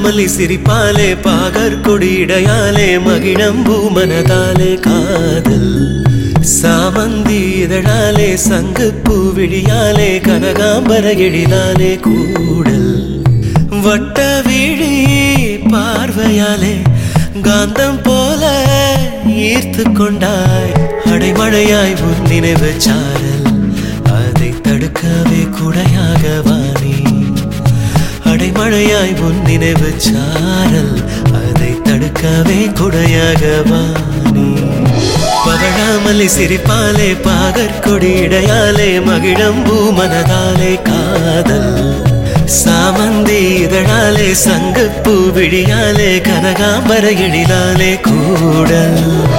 பவழமல்லி சிரிப்பாலே பாகர் கொடியிடையாலே மகிழம்பூ மனதாலே காதல் சாமந்தி இதழாலே சங்குப்பூ விழியாலே கனகாம்பர எழிலாலே கூடல் வட்ட விழி பார்வையாலே காந்தம் போல ஈர்த்து கொண்டாய் அடைமழையாய் உன் நினைவு சாரல் அதை தடுக்கவே குடையாக வாணி அடைமழையாய் உன் நினைவு சாரல் அதை தடுக்கவே குடையாக வாணி பவழாமல்லி சிரிப்பாலே பாகற் கொடியிடையாலே மகிழம்பூ மனதாலே காதல் சாமந்தி இதழாலே சங்கப்பூ விழியாலே கனகாம்பர எழிலாலே கூடல்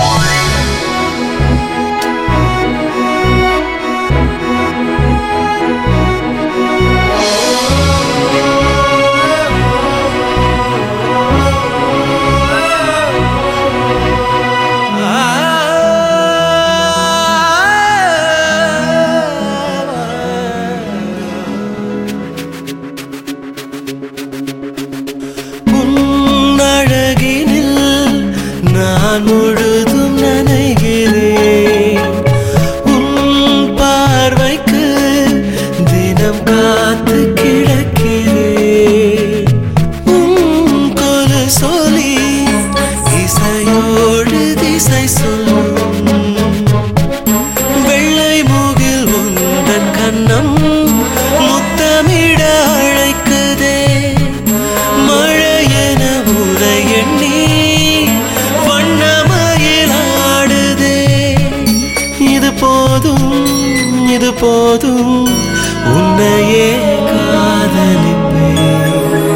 உன்னழகினில் நான் முழுதும் நனைகிறேன் உன் பார்வைக்கு தினம் காத்து கிடக்கிறேன் உன் கொலு சொல்லி இசையோடு திசை சொல்லும் வெள்ளை மூகில் உந்தன் கண்ணம் முத்தமிட அழைக்குதே மழையென உரை எண்ணி வண்ணமயில் ஆடுதே இது போதும் இது போதும் உன்னையே காதலிப்பேன்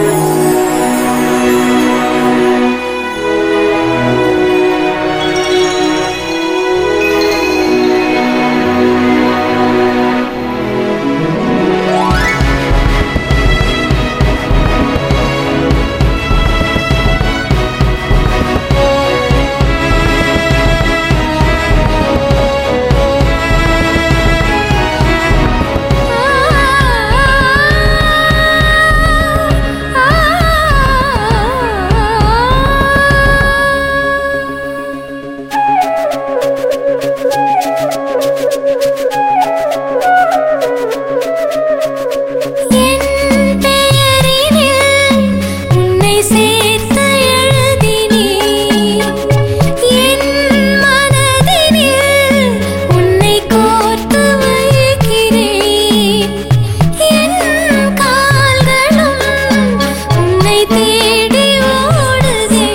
என் பெயரினில் உன்னை சேர்த்து எழுதினேன் என் மனதினில் உன்னை கோர்த்து வைக்கிறேன் என் கால்களும் உன்னை தேடி ஓடுதே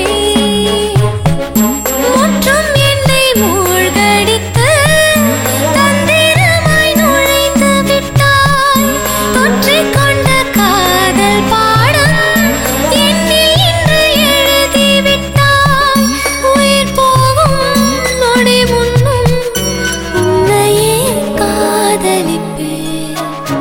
முற்றும் என்னை மூழ்கடித்து தந்திரமாய் நுழைந்து விட்டாய் தொற்றிக்கொண்ட காதல் பாடம் என்னில் இன்று எழுதி விட்டாய் உயிர் போகும் நொடி முன்னும் உன்னையே காதலிப்பேன்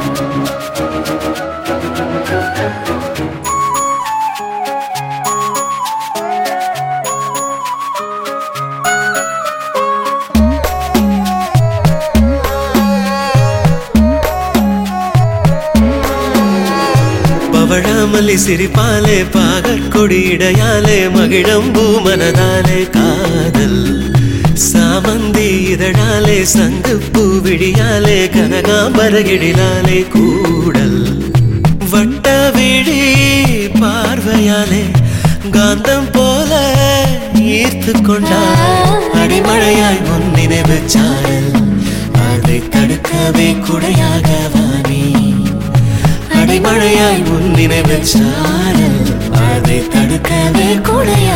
பவழாமல்லி சிரிப்பாலே பாகற் கொடியிடையாலே மகிழம்பூ மனதாலே காதல் சாமந்தி இதழாலே சங்குப்பூ விழியாலே கனகாம்பர எழிலாலே கூடல் வட்ட விழி பார்வையாலே காந்தம் போல ஈர்த்து கொண்டாய் அடிமழையாய் முன் நினைவு சாரல் அதை தடுக்கவே குடையாக வாணி அடிமழையாய் முன் நினைவு சாரல் அதை தடுக்கவே குடையாக